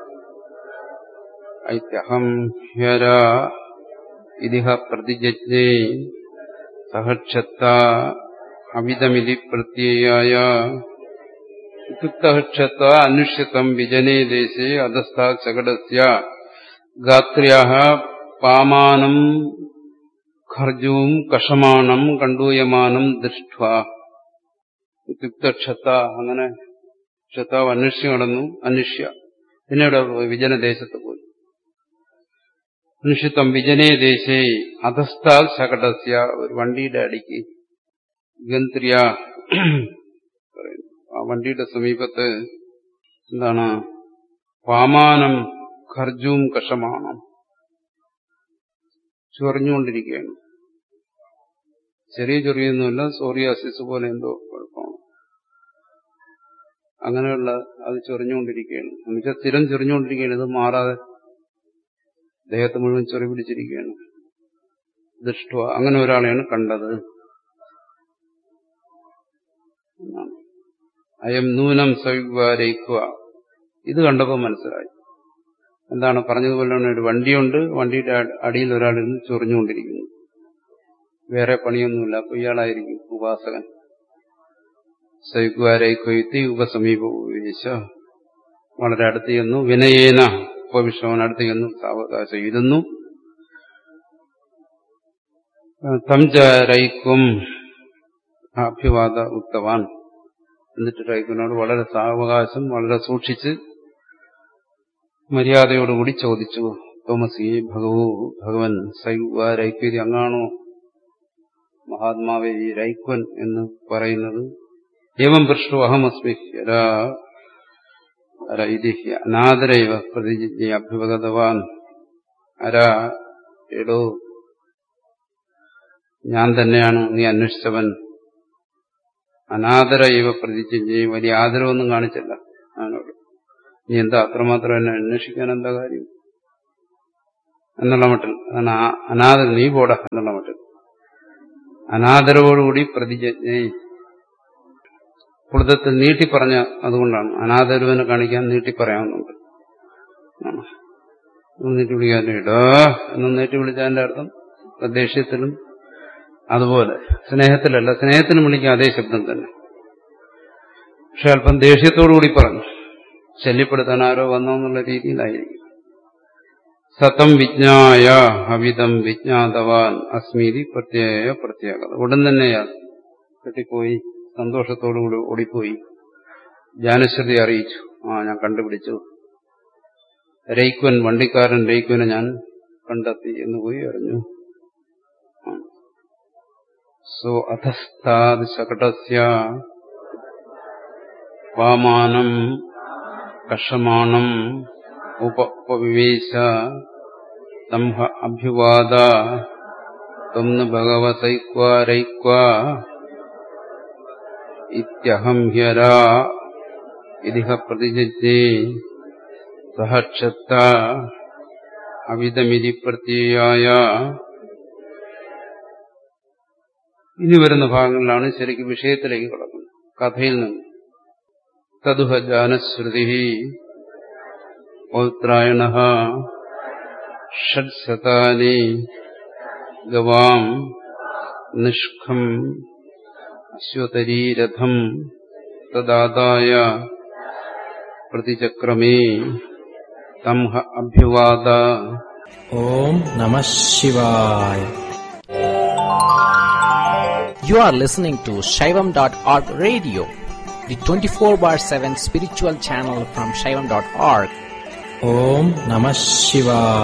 ഐത്യഹം ഹ്യര ഇതിഹ പ്രതിജജ്ഞേ സഹക്ഷത്ത അവിധമിതി പ്രത്യയായ ഇത്യുക്തക്ഷത്ത അന്വേഷ്യതം വിജനേ ദേശേ അധസ്ഥാ ശകടസ്യ ഗാത്ര്യാഹ പാമാനം ഖർജൂം കഷമാണം കണ്ടൂയമാനം ദൃഷ്ട ഇത്യുക്തക്ഷത്ത അങ്ങനെ ക്ഷത്താവ് അന്വേഷിച്ചു നടന്നു അന്വേഷ്യ പിന്നെ ഇവിടെ വിജനദേശത്ത് പോയി അന്വേഷിത്തം വിജനേ ദേശേ അധസ്ഥാൽ ശകടസ്യ ഒരു വണ്ടിയുടെ അടിക്ക് ഗന്ത്രിയ ആ വണ്ടിയുടെ സമീപത്ത് എന്താണ് പാമാനം ഖർജും കഷമാണം ചൊറിഞ്ഞുകൊണ്ടിരിക്കുകയാണ് ചെറിയ ചൊറിയൊന്നുമില്ല സോറിയാസിസ് പോലെ എന്തോ കുഴപ്പമാണ് അങ്ങനെയുള്ള അത് ചൊറിഞ്ഞുകൊണ്ടിരിക്കുകയാണ് എന്നുവെച്ചാൽ സ്ഥിരം ചൊറിഞ്ഞുകൊണ്ടിരിക്കുകയാണ് ഇത് മാറാതെ ദേഹത്ത് മുഴുവൻ ചൊറി പിടിച്ചിരിക്കുകയാണ് ദൃഷ്ട അങ്ങനെ ഒരാളെയാണ് കണ്ടത് അയം നൂനം സവിവാരയിക്കുക ഇത് കണ്ടപ്പോൾ മനസ്സിലായി എന്താണ് പറഞ്ഞതുപോലെ ഒരു വണ്ടിയുണ്ട് വണ്ടിയുടെ അടിയിൽ ഒരാളിരുന്ന് ചൊറിഞ്ഞുകൊണ്ടിരിക്കുന്നു വേറെ പണിയൊന്നുമില്ല അപ്പൊ ഇയാളായിരിക്കും ഉപാസകൻ സൈക്കുവാരൈക്കൊയ്ത്തി ഉപസമീപേശ വളരെ അടുത്ത് ചെന്നു വിനയേന ഉപവിഷവൻ അടുത്ത് ചെന്നു സാവകാശം ഇരുന്നു തംച രൈക്കും അഭ്യവാദ ഉക്തവാൻ എന്നിട്ട് രൈക്കുവിനോട് വളരെ സാവകാശം വളരെ സൂക്ഷിച്ച് മര്യാദയോടുകൂടി ചോദിച്ചു തോമസി ഭഗവു ഭഗവൻ സൈവ രൈക്വതി അങ്ങാണോ മഹാത്മാവെ ഈ രൈക്വൻ എന്ന് പറയുന്നത് ഏവം പൃഷ്ടു അഹമസ്മി അനാദരൈവ പ്രതിജ്ഞ അഭ്യുപഗതവാൻ അരാ എടോ ഞാൻ തന്നെയാണ് നീ അന്വേഷിച്ചവൻ അനാദര ഇവ പ്രതിജ്ഞ വലിയ ആദരവൊന്നും കാണിച്ചില്ല അവനോട് നീ എന്താ അത്രമാത്രം എന്നെ അന്വേഷിക്കാൻ എന്താ കാര്യം എന്നുള്ള മട്ടിൽ അതാണ് ആ അനാദര നീ പോട എന്നുള്ള മട്ടിൽ അനാദരവോടുകൂടി പ്രതിജ്ഞ പുളിതത്തിൽ നീട്ടിപ്പറഞ്ഞ അതുകൊണ്ടാണ് അനാദരവിനെ കാണിക്കാൻ നീട്ടിപ്പറയാവുന്നുണ്ട് ആണ്. ഒന്ന് നീട്ടി വിളിക്കാൻ ഇടോ എന്ന് നീട്ടി വിളിച്ചതിന്റെ അർത്ഥം ദേഷ്യത്തിലും അതുപോലെ സ്നേഹത്തിലല്ല സ്നേഹത്തിനും വിളിക്കാൻ അതേ ശബ്ദം തന്നെ പക്ഷെ അല്പം ദേഷ്യത്തോടുകൂടി പറഞ്ഞു ശല്യപ്പെടുത്താൻ ആരോ വന്നോ എന്നുള്ള രീതിയിലായിരിക്കും സതം വിജ്ഞായ അവിധം വിജ്ഞാതവാൻ അസ്മീതി പ്രത്യേക പ്രത്യേകത ഉടൻ തന്നെ അയാൾ കെട്ടിപ്പോയി സന്തോഷത്തോടുകൂടി ഓടിപ്പോയി ജാനശ്രുതി അറിയിച്ചു ആ ഞാൻ കണ്ടുപിടിച്ചു രൈക്വൻ വണ്ടിക്കാരൻ രൈക്വനെ ഞാൻ കണ്ടെത്തി എന്ന് പോയി അറിഞ്ഞു സോ അധസ്ഥാത് ശകടസ്യ വാമാനം കഷമാണം ഉപ ഉപവിവേശ തംഹ അഭ്യുവാദ ത്വന്ന് ഭഗവസൈക്വാരൈക്വ ഇത്യഹം ഹ്യരാ ഇതിഹ പ്രതിജജ്ഞേ സഹ ക്ഷത്ത അവിധമിതി പ്രത്യയായ ഇനി വരുന്ന ഭാഗങ്ങളിലാണ് ശരിക്കും വിഷയത്തിലേക്ക് കടക്കുന്നത് കഥയിൽ നിന്ന് തതുഹ ജാനശ്രുതി പൗത്രായണ ഷഡ്ശതാനി ഗവാം നിഷ്ഖം അശ്വതരീരഥം തദാദായ പ്രതിചക്രമേ തംഹ അഭ്യുവാദ Om Namah Shivaya. You are listening to Shaivam.org radio, the 24 bar 7 spiritual channel from Shaivam.org. Om Namah Shivaya.